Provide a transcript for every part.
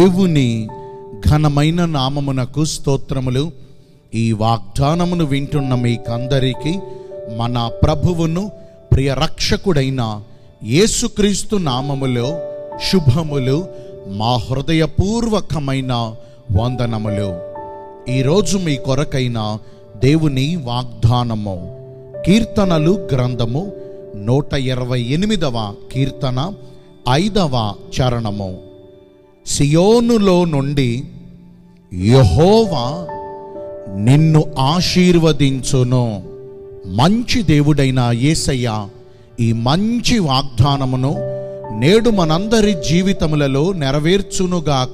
దేవుని ఘనమైన నామమునకు స్తోత్రములు ఈ వాగ్దానమును వింటున్న మీకందరికీ మన ప్రభువును ప్రియ రక్షకుడైన యేసుక్రీస్తు నామములో శుభములు మా హృదయపూర్వకమైన వందనములు ఈరోజు మీ కొరకైన దేవుని వాగ్దానము కీర్తనలు గ్రంథము నూట ఇరవై ఎనిమిదవ కీర్తన ఐదవ చరణము సియోనులో నుండి యహోవా నిన్ను ఆశీర్వదించును మంచి దేవుడైన యేసయ్య ఈ మంచి వాగ్దానమును నేడు మనందరి జీవితములలో నెరవేర్చునుగాక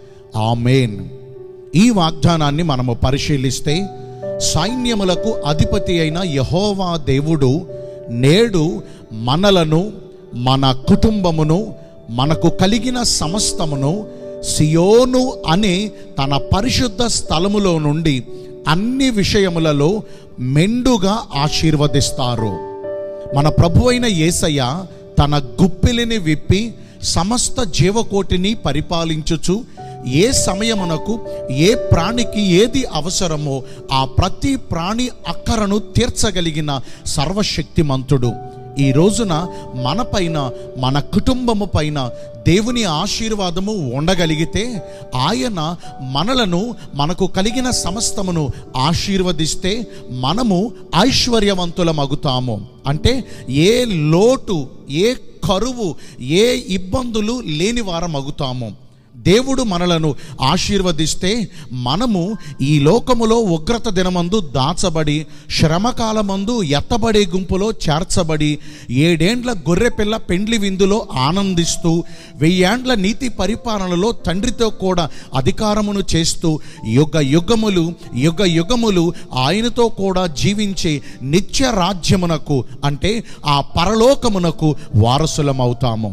ఆమెన్ ఈ వాగ్దానాన్ని మనము పరిశీలిస్తే సైన్యములకు అధిపతి అయిన యహోవా దేవుడు నేడు మనలను మన కుటుంబమును మనకు కలిగిన సమస్తమును సియోను అనే తన పరిశుద్ధ స్థలములో నుండి అన్ని విషయములలో మెండుగా ఆశీర్వదిస్తారు మన ప్రభు అయిన యేసయ్య తన గుప్పిలిని విప్పి సమస్త జీవకోటిని పరిపాలించుచు ఏ సమయమునకు ఏ ప్రాణికి ఏది అవసరమో ఆ ప్రతి ప్రాణి అక్కరను తీర్చగలిగిన సర్వశక్తిమంతుడు ఈ రోజున మన పైన మన కుటుంబము పైన దేవుని ఆశీర్వాదము ఉండగలిగితే ఆయన మనలను మనకు కలిగిన సమస్తమును ఆశీర్వదిస్తే మనము ఐశ్వర్యవంతులమగుతాము అంటే ఏ లోటు ఏ కరువు ఏ ఇబ్బందులు లేని వారం అగుతాము దేవుడు మనలను ఆశీర్వదిస్తే మనము ఈ లోకములో ఉగ్రత దినమందు దాచబడి శ్రమకాలమందు ఎత్తబడే గుంపులో చేర్చబడి ఏడేండ్ల గొర్రెపిల్ల పెండ్లి విందులో ఆనందిస్తూ వెయ్యేండ్ల నీతి పరిపాలనలో తండ్రితో కూడా అధికారమును చేస్తూ యుగ యుగములు యుగ యుగములు ఆయనతో కూడా జీవించే నిత్య రాజ్యమునకు అంటే ఆ పరలోకమునకు వారసులమవుతాము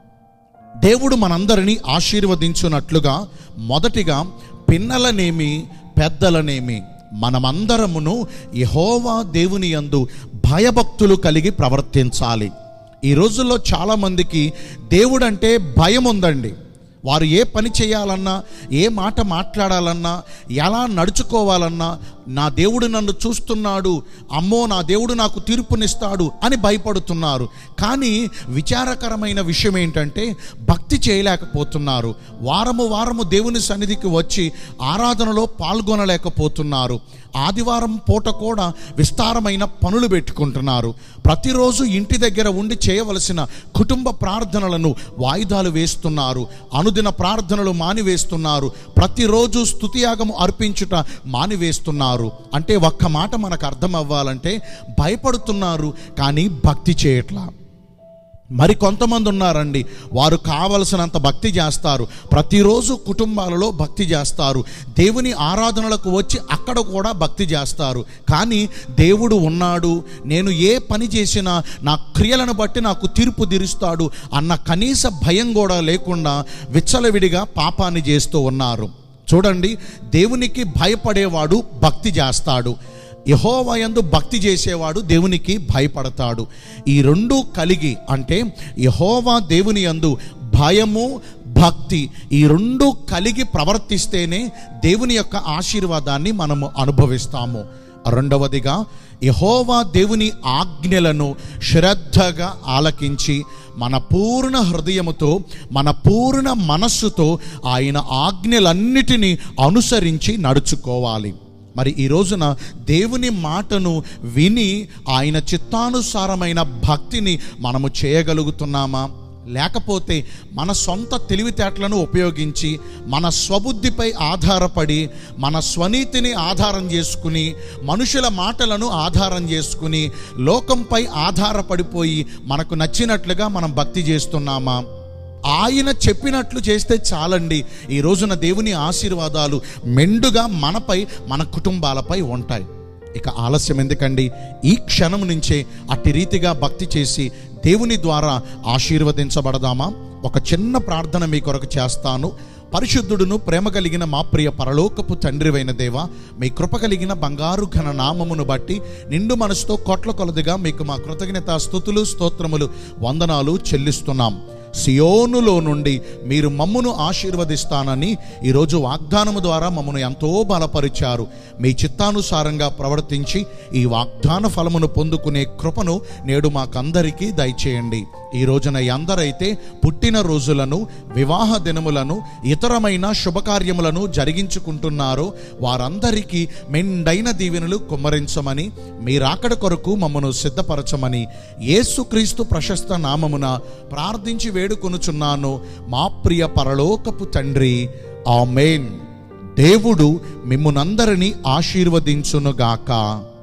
దేవుడు మనందరినీ ఆశీర్వదించున్నట్లుగా మొదటిగా పిన్నలనేమి పెద్దలనేమి మనమందరమును యహోవా దేవుని యందు భయభక్తులు కలిగి ప్రవర్తించాలి ఈ రోజుల్లో చాలామందికి దేవుడు అంటే భయం ఉందండి వారు ఏ పని చేయాలన్నా ఏ మాట మాట్లాడాలన్నా ఎలా నడుచుకోవాలన్నా నా దేవుడు నన్ను చూస్తున్నాడు అమ్మో నా దేవుడు నాకు తీర్పునిస్తాడు అని భయపడుతున్నారు కానీ విచారకరమైన విషయం ఏంటంటే భక్తి చేయలేకపోతున్నారు వారము వారము దేవుని సన్నిధికి వచ్చి ఆరాధనలో పాల్గొనలేకపోతున్నారు ఆదివారం పూట కూడా విస్తారమైన పనులు పెట్టుకుంటున్నారు ప్రతిరోజు ఇంటి దగ్గర ఉండి చేయవలసిన కుటుంబ ప్రార్థనలను వాయిదాలు వేస్తున్నారు అనుదిన ప్రార్థనలు మానివేస్తున్నారు ప్రతిరోజు స్తుతియాగము అర్పించుట మానివేస్తున్నారు అంటే ఒక్క మాట మనకు అర్థం అవ్వాలంటే భయపడుతున్నారు కానీ భక్తి చేయట్లా మరి కొంతమంది ఉన్నారండి వారు కావలసినంత భక్తి చేస్తారు ప్రతిరోజు కుటుంబాలలో భక్తి చేస్తారు దేవుని ఆరాధనలకు వచ్చి అక్కడ కూడా భక్తి చేస్తారు కానీ దేవుడు ఉన్నాడు నేను ఏ పని చేసినా నా క్రియలను బట్టి నాకు తీర్పు తీరుస్తాడు అన్న కనీస భయం కూడా లేకుండా విచ్చలవిడిగా పాపాన్ని చేస్తూ ఉన్నారు చూడండి దేవునికి భయపడేవాడు భక్తి చేస్తాడు యహోవయందు భక్తి చేసేవాడు దేవునికి భయపడతాడు ఈ రెండు కలిగి అంటే యహోవా దేవుని యందు భయము భక్తి ఈ రెండు కలిగి ప్రవర్తిస్తేనే దేవుని యొక్క ఆశీర్వాదాన్ని మనము అనుభవిస్తాము రెండవదిగా యహోవా దేవుని ఆజ్ఞలను శ్రద్ధగా ఆలకించి మన పూర్ణ హృదయముతో మన పూర్ణ మనస్సుతో ఆయన ఆజ్ఞలన్నిటినీ అనుసరించి నడుచుకోవాలి మరి ఈ రోజున దేవుని మాటను విని ఆయన చిత్తానుసారమైన భక్తిని మనము చేయగలుగుతున్నామా లేకపోతే మన సొంత తెలివితేటలను ఉపయోగించి మన స్వబుద్ధిపై ఆధారపడి మన స్వనీతిని ఆధారం చేసుకుని మనుషుల మాటలను ఆధారం చేసుకుని లోకంపై ఆధారపడిపోయి మనకు నచ్చినట్లుగా మనం భక్తి చేస్తున్నామా ఆయన చెప్పినట్లు చేస్తే చాలండి ఈ రోజున దేవుని ఆశీర్వాదాలు మెండుగా మనపై మన కుటుంబాలపై ఉంటాయి ఇక ఆలస్యం ఎందుకండి ఈ క్షణం నుంచే అట్టి రీతిగా భక్తి చేసి దేవుని ద్వారా ఆశీర్వదించబడదామా ఒక చిన్న ప్రార్థన మీ కొరకు చేస్తాను పరిశుద్ధుడును ప్రేమ కలిగిన మా ప్రియ పరలోకపు తండ్రివైన దేవ మీ కృప కలిగిన బంగారు ఘన నామమును బట్టి నిండు మనసుతో కోట్ల కొలదిగా మీకు మా కృతజ్ఞత స్థుతులు స్తోత్రములు వందనాలు చెల్లిస్తున్నాం సియోనులో నుండి మీరు మమ్మును ఆశీర్వదిస్తానని ఈరోజు వాగ్దానము ద్వారా మమ్మను ఎంతో బలపరిచారు మీ చిత్తానుసారంగా ప్రవర్తించి ఈ వాగ్దాన ఫలమును పొందుకునే కృపను నేడు మాకందరికీ దయచేయండి ఈ రోజున ఎందరైతే పుట్టిన రోజులను వివాహ దినములను ఇతరమైన శుభకార్యములను జరిగించుకుంటున్నారో వారందరికీ మెండైన దీవెనలు కుమ్మరించమని మీరాకడ కొరకు మమ్మను సిద్ధపరచమని యేసుక్రీస్తు ప్రశస్త నామమున ప్రార్థించి వేడుకొనుచున్నాను మా ప్రియ పరలోకపు తండ్రి ఆమెన్ దేవుడు మిమ్మునందరినీ ఆశీర్వదించునుగాక